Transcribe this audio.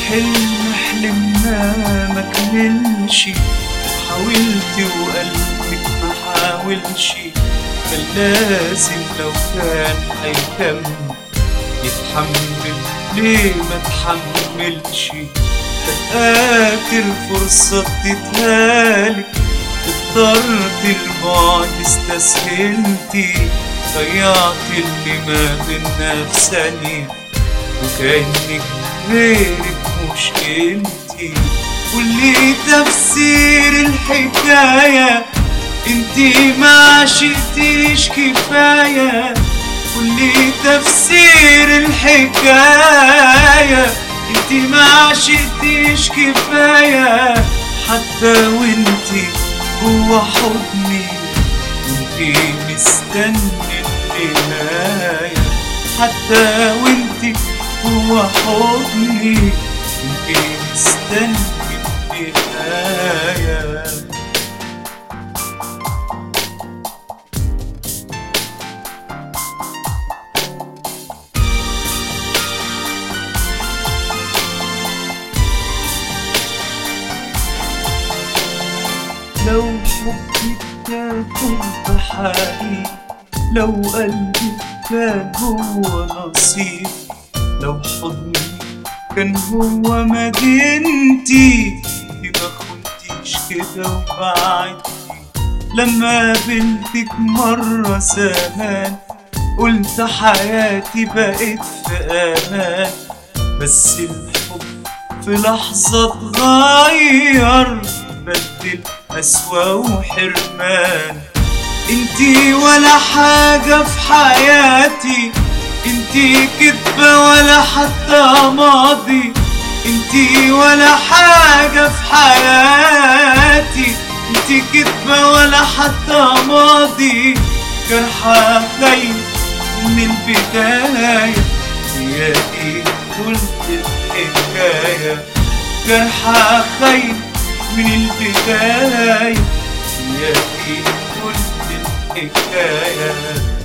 حلم حلمنا ما كملش حاولت وقلبك ما حاولش كان لازم لو كان هيكمل يتحمل ليه ما تحملش كان آخر فرصة اديتهالك اخترت البعد استسهلتي ضيعت اللي ما بينا في ثانية وكأنك غيرك مش انتي واللي تفسير الحكاية انتي ما عشقتيش كفاية واللي تفسير الحكاية انتي ما عشقتيش كفاية حتى وانتي جوا حضني انتي مستني النهاية حتى وانتي جوا حضني انتي مستني النهاية لو حبك كان حب حقيقي لو قلبك كان هو نصيب لو حضني كان هو مدينتي يبقى خنتيش كده وبعدتي لما قابلتك مرة زمان قلت حياتي بقت في امان بس الحب في لحظة اتغير بدل أسوأ وحرمان انتي ولا حاجة في حياتي انتي كدبة ولا حتى ماضي انتي ولا حاجة في حياتي انتي كدبة ولا حتى ماضي جرحى خايف من البداية هي دي كل الحكاية جرحى خايف من البداية هي دي كل الحكاية